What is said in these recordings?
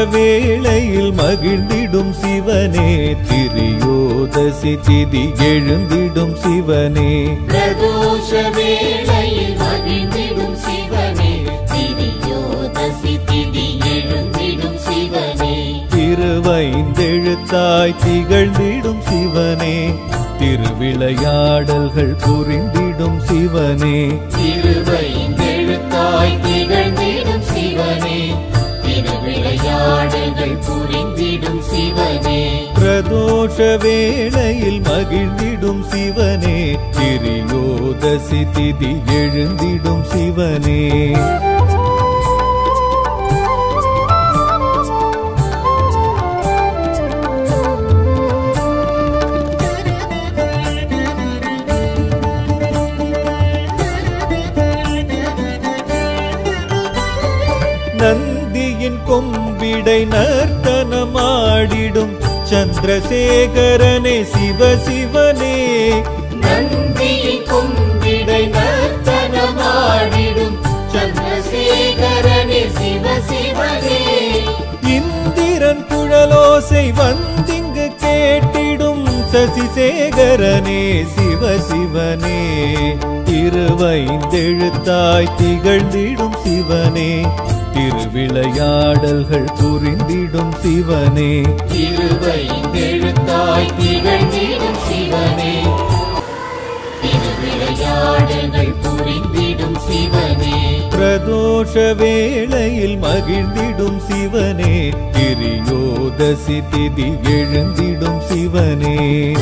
வேளையில் மகிழ்ந்திடும் சிவனே திரியோதசி திதி எழுந்திடும் சிவனே பிரதோஷ வேளையில் மகிழ்ந்திடும் சிவனே திரியோதசி திதி எழுந்திடும் சிவனே திருவைந்தெழுத்தாய் திகழ்ந்திடும் சிவனே திருவிளையாடல்கள் புரிந்திடும் சிவனே திருவைந்தெழுத்தாய் திகழ்ந்திடும் சிவனே திருவிளையாடல்கள் புரிந்திடும் சிவனே பிரதோஷ வேளையில் மகிழ்ந்திடும் சிவனே திரியோதசி திதி எழுந்திடும் சிவனே நந்தியின் கொம்பிடை நர்த்தனமாடிடும் சந்திரசேகரனே சிவ சிவனே நந்தியின் கும்பிடை நர்த்தனமாடிடும் சந்திரசேகரனே சிவ சிவனே இந்திரன் குழலோசை வந்திங்கு கேட்டிடும் சசிசேகரனே சிவ சிவனே திருவைந்தெழுத்தாய் திகழ்ந்திடும் சிவனே திருவிளையாடல்கள் புரிந்திடும் சிவனே திருவைந்தெழுத்தாய் திகழ்ந்திடும் சிவனே திருவிளையாடல்கள் புரிந்திடும் சிவனே பிரதோஷ வேளையில் மகிழ்ந்திடும் சிவனே திரியோதசி திதி எழுந்திடும் சிவனே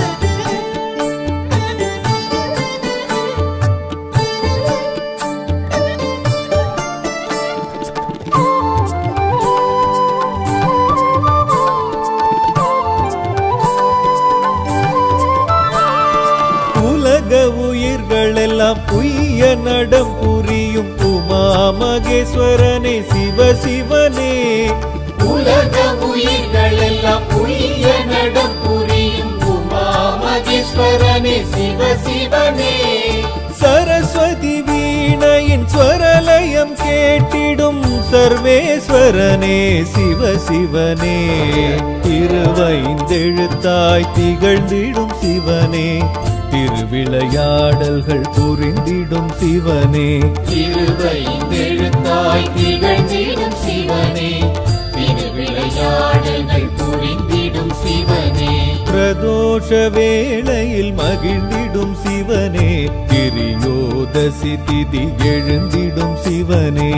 உலக உயிர்கள் எல்லாம் புய்ய நடம் புரியும் உமா மகேஸ்வரனே சிவ சிவனே உலக உயிர்கள் எல்லாம் புரிய நடம் புரியும் உமா மகேஸ்வரனே சிவ சிவனே சரஸ்வதி வீணையின் ஸ்வரலயம் கேட்டிடும் சர்வேஸ்வரனே சிவ சிவனே திருவைந்தெழுத்தாய் திகழ்ந்திடும் சிவனே திருவிளையாடல்கள் புரிந்திடும் சிவனே திருவைந்தெழுத்தாய் திகழ்ந்திடும் சிவனே திருவிளையாடல்கள் புரிந்திடும் சிவனே பிரதோஷ வேளையில் மகிழ்ந்திடும் சிவனே திரியோதசி திதி எழுந்திடும் சிவனே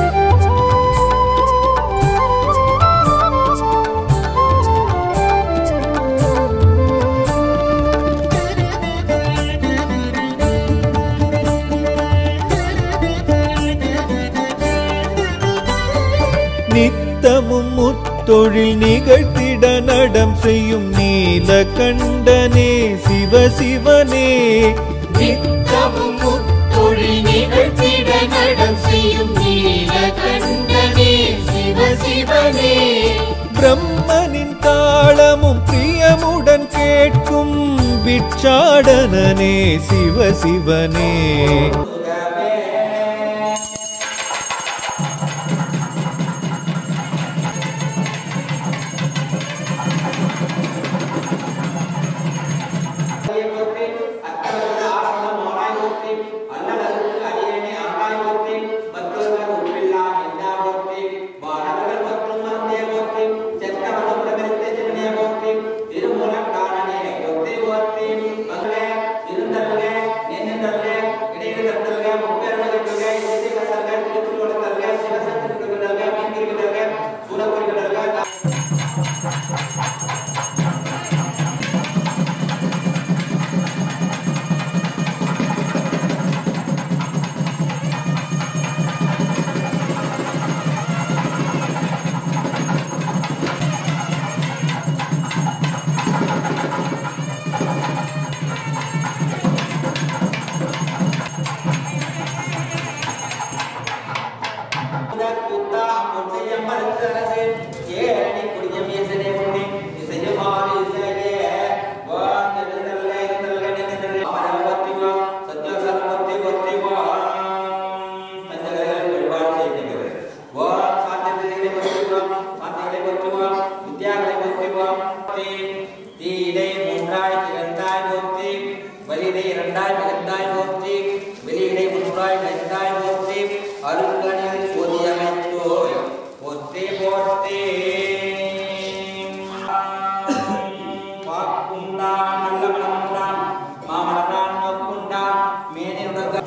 நித்தமும் முத்தொழில் நிகழ்த்திட நடம் செய்யும் நீலகண்டனே சிவ சிவனே நித்தமும் முத்தொழில் நிகழ்த்திட நடம் செய்யும் நீலகண்டனே சிவ சிவனே பிரம்மனின் தாளமும் பிரியமுடன் கேட்கும் பிட்சாடனனே சிவ சிவனே திருமூலக்காரனே ஒத்தி ஒத்தி இருந்தருளே நின்றருளே இடையில போற்றி தீயிலே மூன்றாய் திறந்தாய் போற்றி வெளியிலே இரண்டாய் திறந்தாய் போற்றி வெளியிலே மூன்றாய் திறந்தாய் போற்றி அருங்கனில் பொதியமைத்தோய் போற்றி போற்றி வாக்குண்டான் நல்ல மனமுண்டான் மாமலரான் நோக்குண்டான் மேனியுடக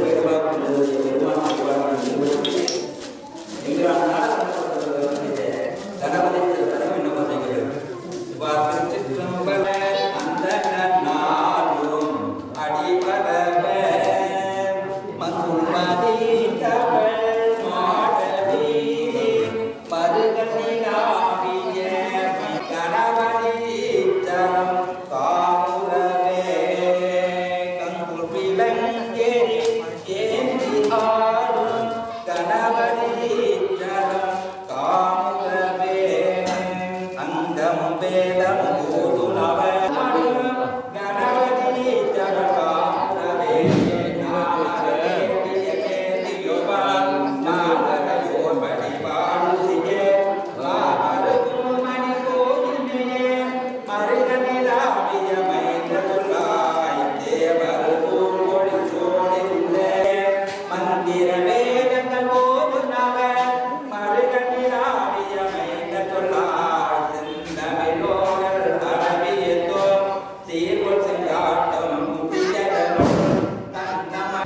அங்கமும் வேதமும் ஓதுனவ கணபதி ஜககாரவே நாமரே சீர்கொள் செஞ்சாட்டம் முக்கியதனும் தன்னம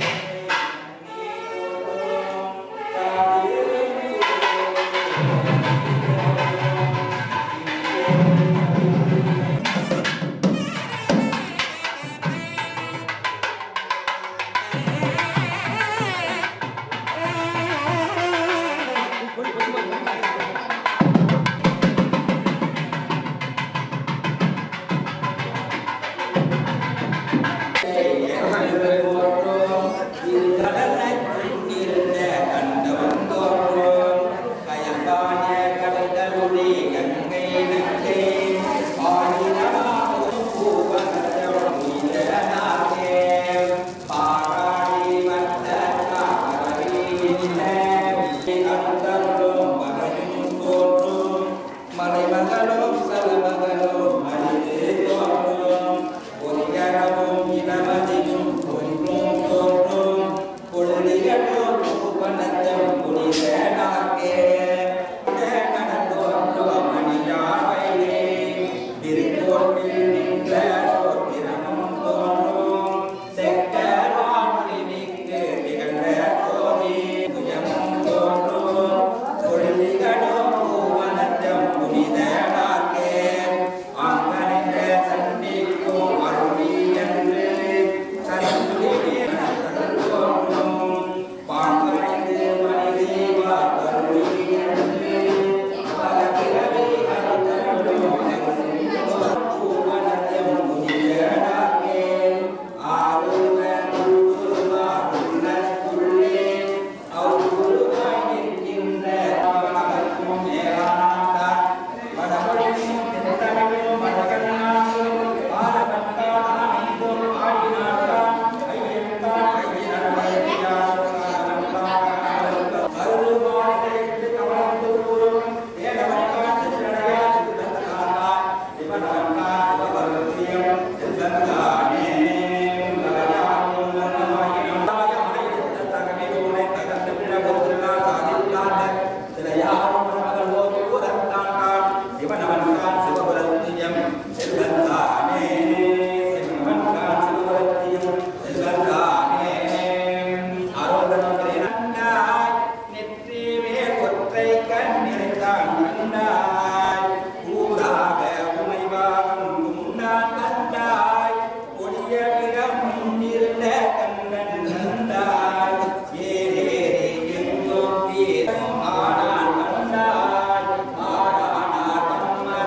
மலைமகளும் சலமகளும் மனிதே தோன்றும் பொறியறவும் இளமதியும் ஒன்றும் தோன்றும் பொழுதிகளும் பூவனத்தம் புனித நாக்கே கடந்தோன்றும் மணியாவையே திருக்கோட்டில் நின்ற சோத்திரமும் தோன்றும் செக்கராமொழி நீக்கு திகழ்ந்த கோவி புயமும் தோன்றும் பொழுதிகளும் பூவனத்தம் புனித நாக்கே அங்கனின்ற சண்டிக்கும் அருளி என்று சரங்குடியே தோன்றும் பாங்கடைந்து மனிதேவா கருளி என்று பல பிறவி அளித்தருளும் பூவனத்தம் புனித நாக்கே ஆறுவ குருவா உள்ளத்துள்ளே அவுருவாய் நிற்கின்ற அவனவர்க்கும் மேலானார் வடமொழியும் தென்தமிழும் வடகண்ணாலும் ஆரவட்டான் அனைத்தும் ஆடினார்தான் ஐயன்தான் ஐயனடையார் அருள்வாழைத்து கவர்ந்து கூறும் ஏகவட்டான் திருநடையார் திருத்தந்தார் சிவனவன்தான் சிவபரத்தியம் செல்வந்தானே உலகாயும் உலகமாயினும் தாயமாயிருந்த தகவிதோனை தகர்ந்து பிழகொத்திருந்தார் சாதித்தார் சிலையாரும் மகளோடு கூறத்தான்கான் சிவனவன்கான் சிவபுரத்தியம் செல்வந்தானே சிவனவன்கான் சிவபுரத்தியம் செல்வந்தானே ஆரோகணம் நன்னாய் நெற்றி மேல் ஒற்றை கண் நிறைந்தான் நன்னாய் ஊராக உமைவாகும் உண்டான் கண்டாய் ஒளிய விடம் இருந்த கண்ணன் நந்தாய் ஏரே எங்கோ தீரம் ஆனான் கண்டாய் ஆடானார் தம்மை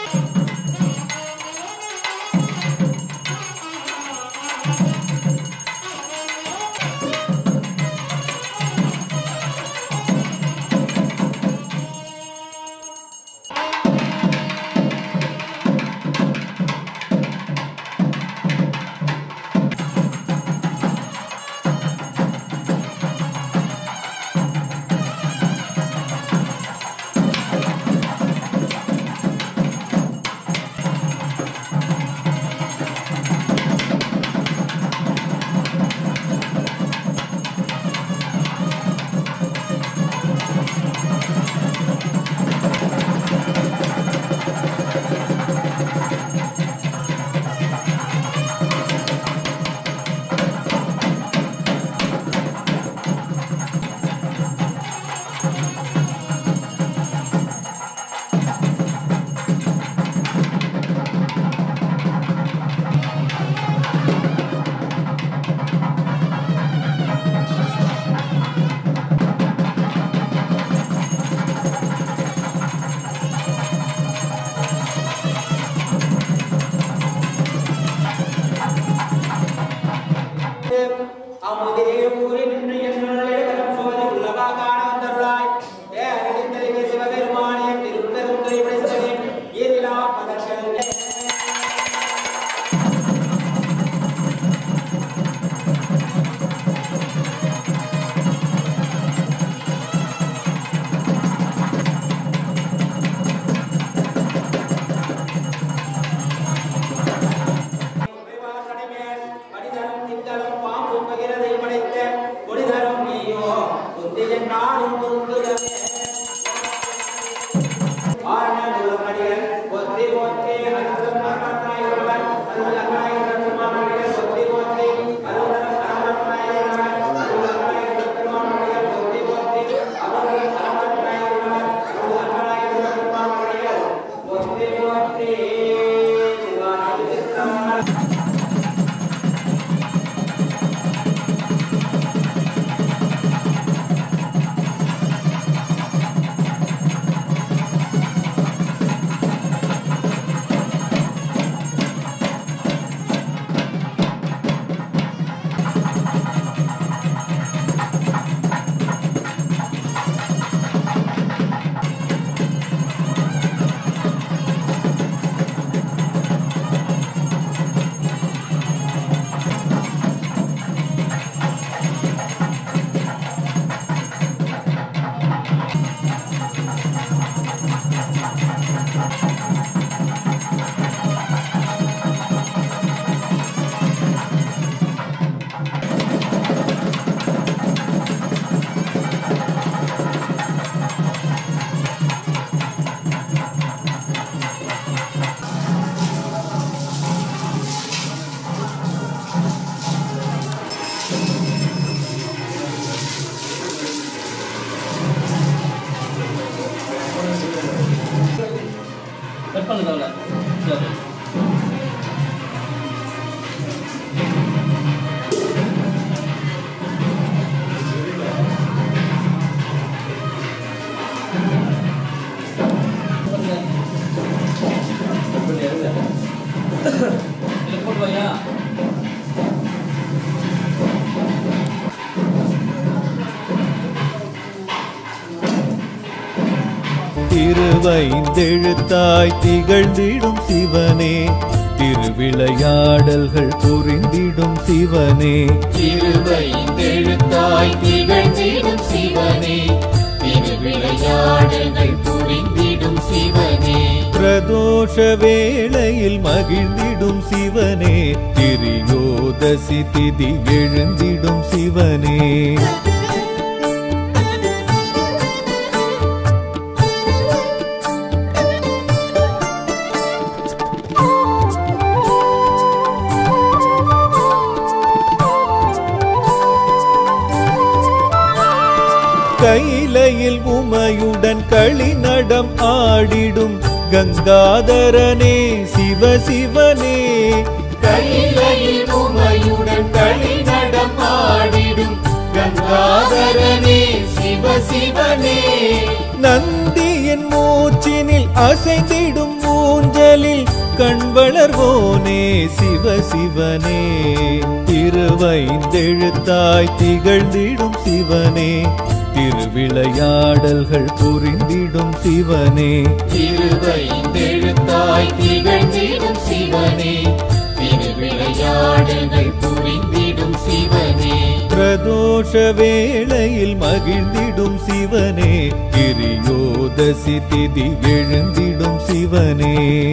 அமுதே ஊரி நின்று என்னே கரம் சோதி உள்ளவா காண வந்தருளாய் ஏ அருகித்தலிகை சிவபெருமானே திருப்பெரும் துறைபடித்தனே ஈரிலா பதக்கங்களே மனிதனும் திங்களும் பாம்பும் பகிரதை படைத்த கொடிதரும் நீயோ புத்தியன் நாடும் பொருந்துதமே ஆரணகுலமடியன் ஒத்தி ஒத்தி அருந்தம் அருணாய் ஒருவன் அருளகாய் பெருமானுடைய ஒத்தி ஒத்தி அருந்தம் அருணாய் ஒருவன் அருளகாய் பெருமானுடைய ஒத்தி ஒத்தி அருந்தம் அருணாய் ஒருவன் அருளகாய் பெருமானுடைய ஒத்தி ஒத்தி சிவானி சித்தம் கட் பண்ணுங்க சரி இதில் போட்டு வையா திருவைந்தெழுத்தாய் திகழ்ந்திடும் சிவனே திருவிளையாடல்கள் புரிந்திடும் சிவனே திருவைந்தெழுத்தாய் திகழ்ந்திடும் சிவனே திருவிளையாடல்கள் புரிந்திடும் சிவனே பிரதோஷ வேளையில் மகிழ்ந்திடும் சிவனே திரியோதசி திதி எழுந்திடும் சிவனே கைலையில் உமையுடன் களி நடம் ஆடிடும் கங்காதரனே சிவ சிவனே கையிலையில் உமையுடன் களி நடமாடிடும் கங்காதரனே சிவ சிவனே நந்திய என் மூச்சினில் அசைந்திடும் ஊஞ்சலில் கண் வளர்வோனே சிவ சிவனே திருவைந்தெழுத்தாய் திகழ்ந்திடும் சிவனே திருவிளையாடல்கள் புரிந்திடும் சிவனே திருவைந்தெழுத்தாய் திகழ்ந்திடும் சிவனே திருவிளையாடல்கள் புரிந்திடும் சிவனே பிரதோஷ வேளையில் மகிழ்ந்திடும் சிவனே கிரியோதசி திதி எழுந்திடும் சிவனே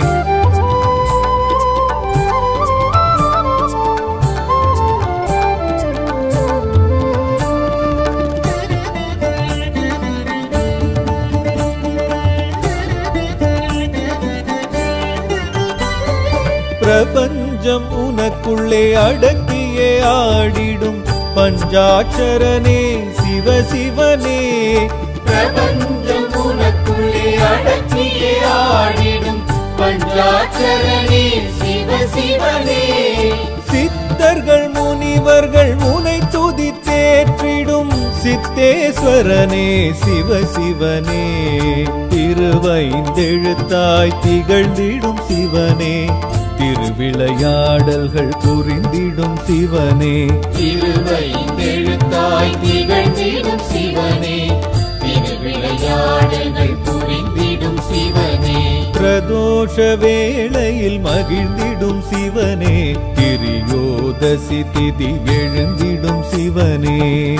பிரபஞ்சம் உனக்குள்ளே அடக்கியே ஆடிடும் பஞ்சாட்சரனே சிவ சிவனே பிரபஞ்சம் உனக்குள்ளே அடக்கியே ஆடிடும் பஞ்சாட்சரனே சிவ சிவனே சித்தர்கள் முனிவர்கள் உனை துதி தேற்றிடும் சித்தேஸ்வரனே சிவ சிவனே திருவைந்தெழுத்தாய் திகழ்ந்திடும் சிவனே திருவிளையாடல்கள் புரிந்திடும் சிவனே திருவைந்தெழுத்தாய் திகழ்ந்திடும் சிவனே திருவிளையாடல்கள் புரிந்திடும் சிவனே பிரதோஷ வேளையில் மகிழ்ந்திடும் சிவனே கிரியோதசி திதி எழுந்திடும் சிவனே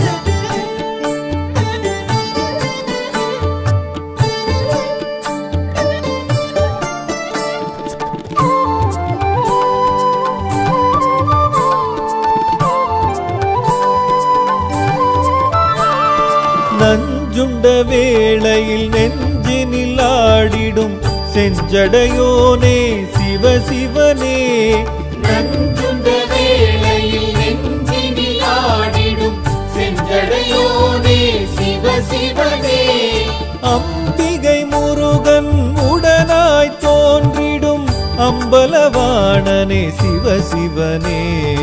நஞ்சுண்ட வேளையில் நெஞ்சினில் ஆடிடும் செஞ்சடையோனே சிவ சிவனே நஞ்சுண்ட வேளையில் நெஞ்சினில் ஆடிடும் செஞ்சடையோனே சிவ சிவனே அம்பிகை முருகன் உடனாய் தோன்றிடும் அம்பலவாணனே சிவ சிவனே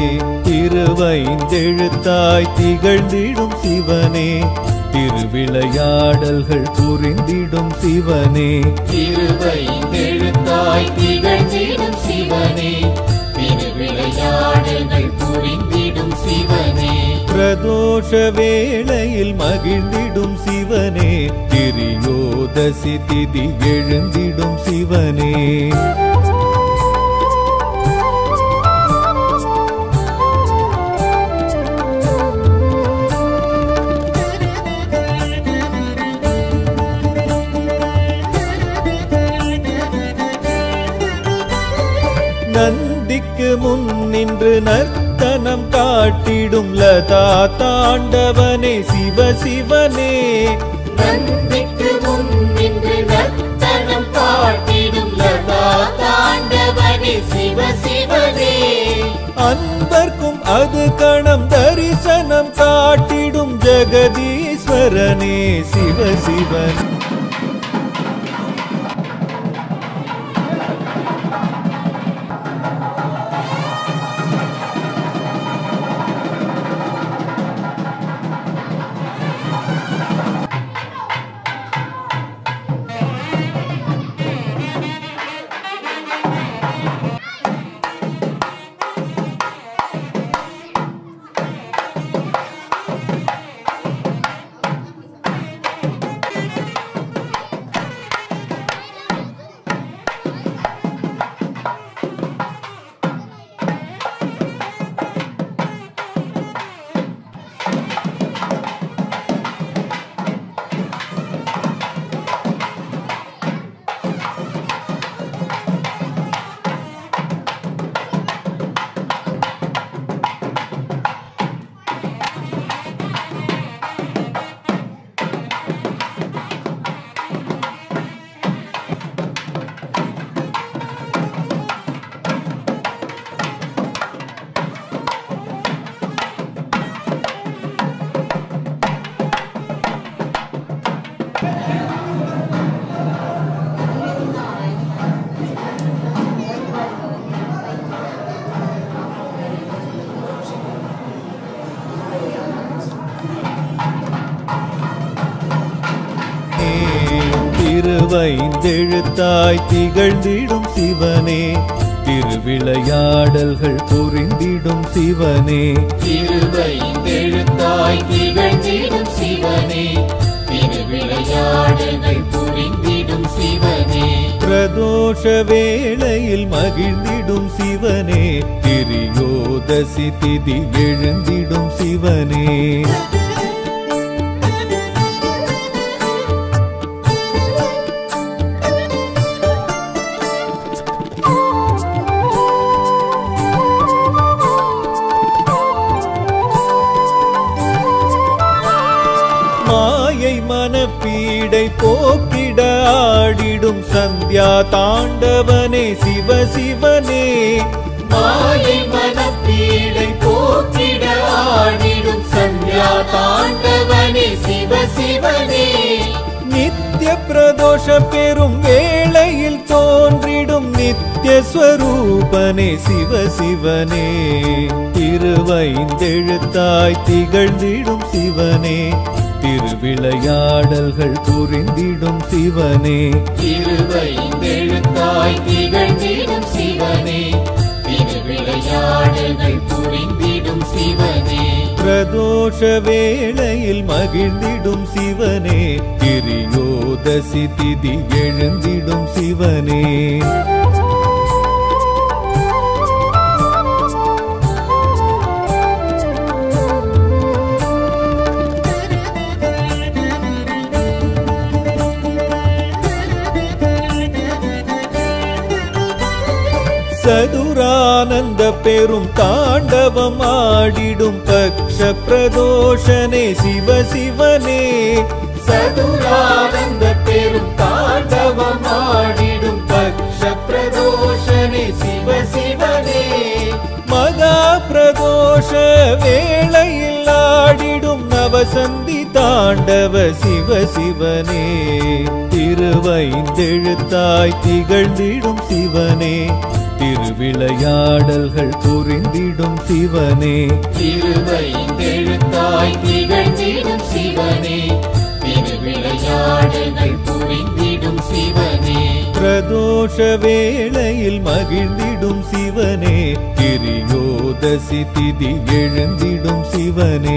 திருவைந்தெழுத்தாய் திகழ்ந்திடும் சிவனே திருவிளையாடல்கள் புரிந்திடும் சிவனே திருவைந்தெழுத்தாய் திகழ்ந்திடும் சிவனே திருவிளையாடல்கள் புரிந்திடும் சிவனே பிரதோஷ வேளையில் மகிழ்ந்திடும் சிவனே திரியோதசி திதி எழுந்திடும் சிவனே நந்திக்கு முன் நின்று நர்த்தனம் காட்டிடும் லதா தாண்டவனே சிவ சிவனே நந்திக்கு முன் நின்று நர்த்தனம் காட்டிடும் லதா தாண்டவனே சிவ சிவனே அன்பர்க்கும் அது கணம் தரிசனம் காட்டிடும் ஜெகதீஸ்வரனே சிவ சிவன் திருவைந்தெழுத்தாய் திகழ்ந்திடும் சிவனே திருவிளையாடல்கள் புரிந்திடும் சிவனே திருவைந்தெழுத்தாய் திகழ்ந்திடும் சிவனே திருவிளையாடல்கள் புரிந்திடும் சிவனே பிரதோஷ வேளையில் மகிழ்ந்திடும் சிவனே திரியோதசி திதி எழுந்திடும் சிவனே மாயை மனப்பீடை போக்கிட ஆடிடும் சந்தியா தாண்டவனே சிவ சிவனே மாயை மனப்பீடை போக்கிட ஆடிடும் சந்தியா தாண்டவனே சிவ சிவனே நித்ய பிரதோஷ பெரும் வேளையில் தோன்றிடும் நித்ய ஸ்வரூபனே சிவ சிவனே திருவைந்தெழுத்தாய் திகழ்ந்திடும் சிவனே திருவிளையாடல்கள் புரிந்திடும் சிவனே திருவைந்தெழுத்தாய் திகழ்ந்திடும் சிவனே திருவிளையாடல்கள் புரிந்திடும் சிவனே பிரதோஷ வேளையில் மகிழ்ந்திடும் சிவனே திரியோதசி திதி எழுந்திடும் சிவனே சதுரானந்த பெரும் தாண்டவம் ஆடிடும் பக்ஷ பிரதோஷனே சிவ சிவனே சதுரானந்த பெரும் தாண்டவம் ஆடிடும் பக்ஷ பிரதோஷனே சிவ சிவனே மகா பிரதோஷ வேளையில் ஆடிடும் நவசந்தி தாண்டவ சிவ சிவனே திருவைந்தெழுத்தாய் திகழ்ந்திடும் சிவனே திருவிளையாடல்கள் புரிந்திடும் சிவனே திருவைந்தெழுத்தாய் திகழ்ந்திடும் சிவனே திருவிளையாடல்கள் புரிந்திடும் சிவனே பிரதோஷ வேளையில் மகிழ்ந்திடும் சிவனே கிரியோதசி திதி எழுந்திடும் சிவனே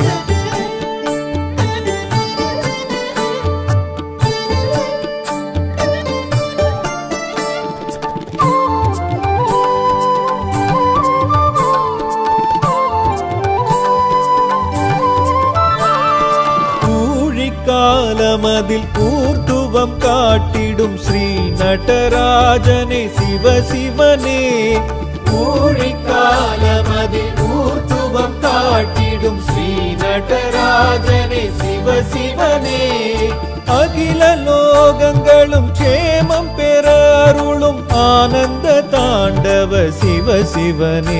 ஊழிக்காலமதில் கூர்த்துவம் காட்டிடும் ஸ்ரீ நடராஜனே சிவ சிவனே ஊழிக்காலமதில் ஊர்த்துவம் காட்டிடும் ஸ்ரீ நடராஜனே சிவ சிவனே அகில லோகங்களும் க்ஷேமம் பெற அருளும் ஆனந்த தாண்டவ சிவ சிவனே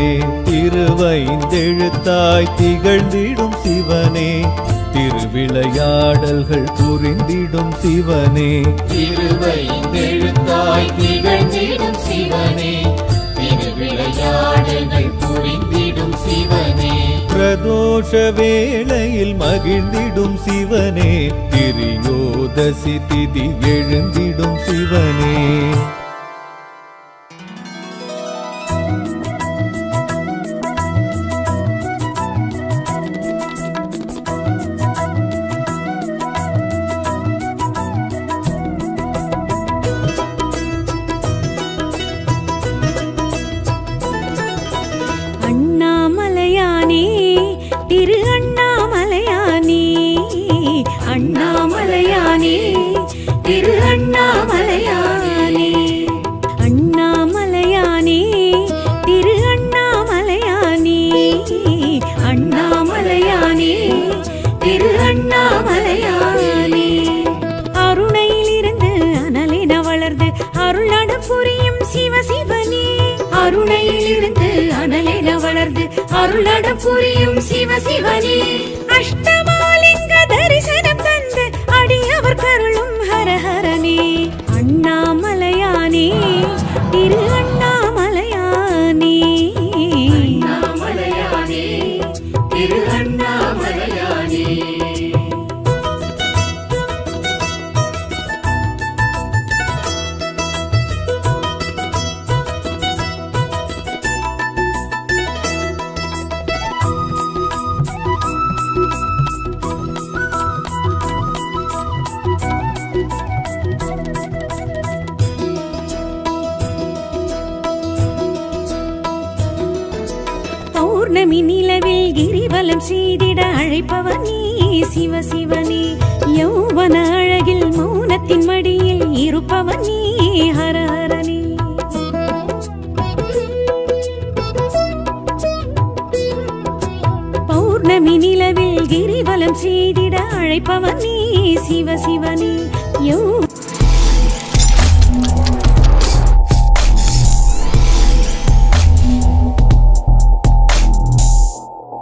திருவைந்தெழுத்தாய் திகழ்ந்திடும் சிவனே திருவிளையாடல்கள் புரிந்திடும் சிவனே திருவைந்தெழுத்தாய் திகழ்ந்திடும் சிவனே திருவிளையாடல்கள் புரிந்திடும் சிவனே பிரதோஷ வேளையில் மகிழ்ந்திடும் சிவனே திரியோதசி திதி எழுந்திடும் சிவனே அண்ணாமலையானே திரு அண்ணாமலையானே அண்ணாமலையானே திரு அண்ணாமலையானே அண்ணாமலையானே திரு அண்ணாமலையானே அண்ணாமலையானே திரு அண்ணாமலையானே அருணையிலிருந்து அனலின வளர்ந்து அருளடு புரியும் சிவ சிவனே அருணையிலிருந்து அனலின வளர்ந்து அருளட புரியும் சிவ சிவனே அஷ்டமாலிங்க தரிசனம் தந்து அடியவர் கருளும் ஹரஹரனே அண்ணாமலையானே திரு அண்ணாமலையானே அண்ணாமலையானே திரு அண்ணாமலையானே கிரிவலம் செய்திட அழைப்பவன் நீ சிவ சிவனே யௌவன அழகில் மௌனத்தின் மடியில் இருப்பவன் நீ ஹர ஹரனே பௌர்ணமி நிலவில் கிரிவலம் செய்திட அழைப்பவன் நீ சிவ சிவனே யௌ